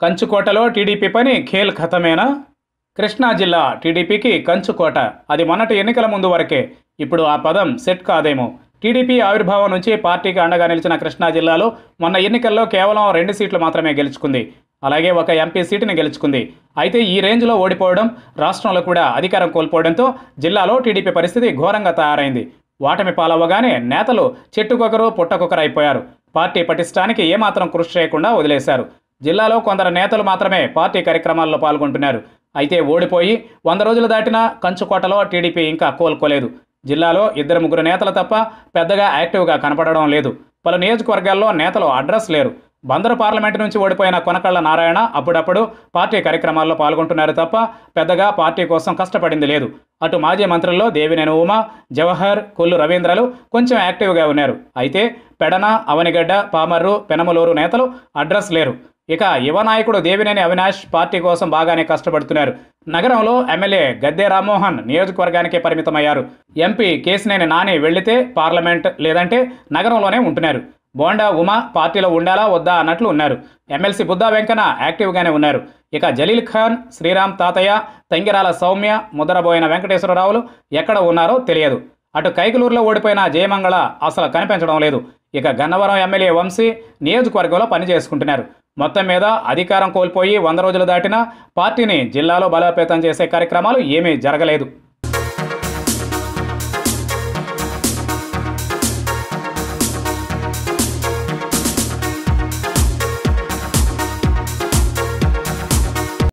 కంచుకోటలో TDP పని ఖేల్ ఖతమేనా కృష్ణా జిల్లా టీడీపీకి కంచుకోట అది మొన్నటి ఎన్నికల ముందు వరకే ఇప్పుడు ఆ పదం సెట్ కాదేమో టీడీపీ ఆవిర్భావం నుంచి పార్టీకి అండగా నిలిచిన కృష్ణా జిల్లాలో మొన్న ఎన్నికల్లో కేవలం రెండు సీట్లు మాత్రమే గెలుచుకుంది అలాగే ఒక ఎంపీ సీటుని గెలుచుకుంది అయితే ఈ రేంజ్లో ఓడిపోవడం రాష్ట్రంలో కూడా అధికారం కోల్పోవడంతో జిల్లాలో టీడీపీ పరిస్థితి ఘోరంగా తయారైంది వాటమి పాలవ్వగానే నేతలు చెట్టుకొకరు పుట్టకొకరు అయిపోయారు పార్టీ పటిష్టానికి ఏమాత్రం కృషి చేయకుండా వదిలేశారు జిల్లాలో కొందరు నేతలు మాత్రమే పార్టీ కార్యక్రమాల్లో పాల్గొంటున్నారు అయితే ఓడిపోయి వంద రోజులు దాటినా కంచుకోటలో టీడీపీ ఇంకా కోలుకోలేదు జిల్లాలో ఇద్దరు ముగ్గురు నేతలు తప్ప పెద్దగా యాక్టివ్గా కనపడడం లేదు పలు నియోజకవర్గాల్లో నేతలు అడ్రస్ లేరు బందరు పార్లమెంటు నుంచి ఓడిపోయిన కొనకళ్ళ నారాయణ అప్పుడప్పుడు పార్టీ కార్యక్రమాల్లో పాల్గొంటున్నారు తప్ప పెద్దగా పార్టీ కోసం కష్టపడింది లేదు అటు మాజీ మంత్రుల్లో దేవినేని ఉమా జవహర్ కొల్లు రవీంద్రలు కొంచెం యాక్టివ్గా ఉన్నారు అయితే పెడన అవనిగడ్డ పామర్రు పెనమలూరు నేతలు అడ్రస్ లేరు ఇక యువ నాయకుడు దేవినేని అవినాష్ పార్టీ కోసం బాగానే కష్టపడుతున్నారు నగరంలో ఎమ్మెల్యే గద్దె రామ్మోహన్ నియోజకవర్గానికే పరిమితమయ్యారు ఎంపీ కేసినేని నాని వెళ్లితే పార్లమెంట్ లేదంటే నగరంలోనే ఉంటున్నారు బోండా ఉమా పార్టీలో ఉండాలా వద్దా అన్నట్లు ఉన్నారు ఎమ్మెల్సీ బుద్దా వెంకన్న యాక్టివ్గానే ఉన్నారు ఇక జలీల్ ఖాన్ శ్రీరామ్ తాతయ్య తంగిరాల సౌమ్య ముదరబోయిన వెంకటేశ్వరరావులు ఎక్కడ ఉన్నారో తెలియదు అటు కైకలూరులో ఓడిపోయిన జయమంగళ అసలు కనిపించడం లేదు ఇక గన్నవరం ఎమ్మెల్యే వంశీ నియోజకవర్గంలో పనిచేసుకుంటున్నారు మొత్తం మీద అధికారం కోల్పోయి వంద రోజులు దాటినా పార్టీని జిల్లాలో బలోపేతం చేసే కార్యక్రమాలు ఏమీ జరగలేదు